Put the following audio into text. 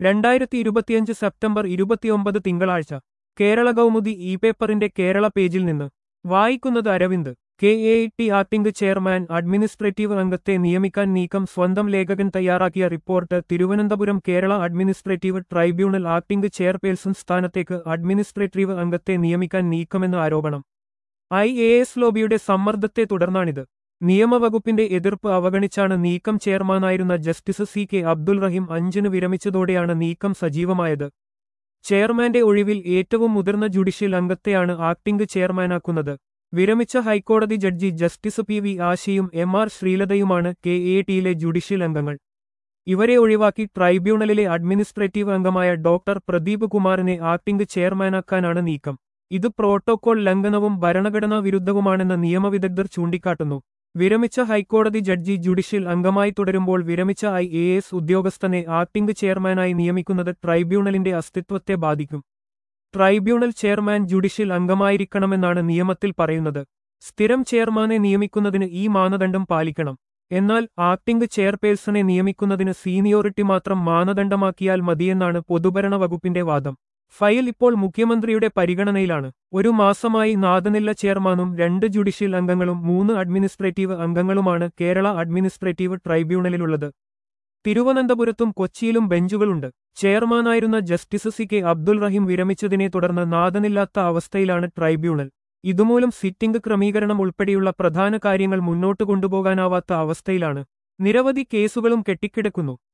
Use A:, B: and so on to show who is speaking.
A: രണ്ടായിരത്തി ഇരുപത്തിയഞ്ച് സെപ്റ്റംബർ ഇരുപത്തിയൊമ്പത് തിങ്കളാഴ്ച കേരള കൗമുദി ഇ പേപ്പറിന്റെ കേരള പേജിൽ നിന്ന് വായിക്കുന്നത് Aravind K A T acting chairman administrative അംഗത്തെ നിയമിക്കാൻ നീക്കം സ്വന്തം ലേഖകൻ തയ്യാറാക്കിയ report Thiruvananthapuram Kerala administrative tribunal acting chairperson സ്ഥാനത്തേക്ക് അഡ്മിനിസ്ട്രേറ്റീവ് അംഗത്തെ നിയമിക്കാൻ നീക്കമെന്ന ആരോപണം ഐ എ എസ് ലോബിയുടെ സമ്മർദ്ദത്തെ തുടർന്നാണിത് നിയമവകുപ്പിന്റെ എതിർപ്പ് അവഗണിച്ചാണ് നീക്കം ചെയർമാനായിരുന്ന justice C K Abdul Raheem അഞ്ചിന് വിരമിച്ചതോടെയാണ് നീക്കം സജീവമായത് ചെയർമാന്റെ ഒഴിവിൽ ഏറ്റവും മുതിർന്ന ജുഡീഷ്യൽ അംഗത്തെയാണ് ആക്ടിംഗ് ചെയർമാനാക്കുന്നത് വിരമിച്ച ഹൈക്കോടതി ജഡ്ജി ജസ്റ്റിസ് പി വി ആശയും എം ആർ ശ്രീലതയുമാണ് കെ എ ടിയിലെ ജുഡീഷ്യൽ അംഗങ്ങൾ ഇവരെ ഒഴിവാക്കി ട്രൈബ്യൂണലിലെ അഡ്മിനിസ്ട്രേറ്റീവ് അംഗമായ ഡോക്ടർ പ്രദീപ് കുമാറിനെ ആക്ടിംഗ് ചെയർമാനാക്കാനാണ് നീക്കം ഇത് പ്രോട്ടോകോൾ ലംഘനവും ഭരണഘടനാ വിരുദ്ധവുമാണെന്ന് നിയമവിദഗ്ധർ ചൂണ്ടിക്കാട്ടുന്നു വിരമിച്ച ഹൈക്കോടതി ജഡ്ജി ജുഡീഷ്യൽ അംഗമായി തുടരുമ്പോൾ വിരമിച്ച ഐ എ എസ് ഉദ്യോഗസ്ഥനെ ആക്ടിംഗ് ചെയർമാനായി നിയമിക്കുന്നത് ട്രൈബ്യൂണലിന്റെ അസ്തിത്വത്തെ ബാധിക്കും ട്രൈബ്യൂണൽ ചെയർമാൻ ജുഡീഷ്യൽ അംഗമായിരിക്കണമെന്നാണ് നിയമത്തിൽ പറയുന്നത് സ്ഥിരം ചെയർമാനെ നിയമിക്കുന്നതിന് ഈ മാനദണ്ഡം പാലിക്കണം എന്നാൽ ആക്ടിംഗ് ചെയർപേഴ്സണെ നിയമിക്കുന്നതിന് സീനിയോറിറ്റി മാത്രം മാനദണ്ഡമാക്കിയാൽ മതിയെന്നാണ് പൊതുഭരണ വകുപ്പിന്റെ വാദം ഫയൽ ഇപ്പോൾ മുഖ്യമന്ത്രിയുടെ പരിഗണനയിലാണ് ഒരു മാസമായി നാദനില്ല ചെയർമാനും രണ്ട് ജുഡീഷ്യൽ അംഗങ്ങളും മൂന്ന് അഡ്മിനിസ്ട്രേറ്റീവ് അംഗങ്ങളുമാണ് കേരള അഡ്മിനിസ്ട്രേറ്റീവ് ട്രൈബ്യൂണലിലുള്ളത് തിരുവനന്തപുരത്തും കൊച്ചിയിലും ബെഞ്ചുകളുണ്ട് ചെയർമാനായിരുന്ന justice C K Abdul Raheem വിരമിച്ചതിനെ തുടർന്ന് നാദനില്ലാത്ത അവസ്ഥയിലാണ് ട്രൈബ്യൂണൽ ഇതുമൂലം സിറ്റിംഗ് ക്രമീകരണം ഉൾപ്പെടെയുള്ള പ്രധാന കാര്യങ്ങൾ മുന്നോട്ട് കൊണ്ടുപോകാനാവാത്ത അവസ്ഥയിലാണ് നിരവധി കേസുകളും കെട്ടിക്കിടക്കുന്നു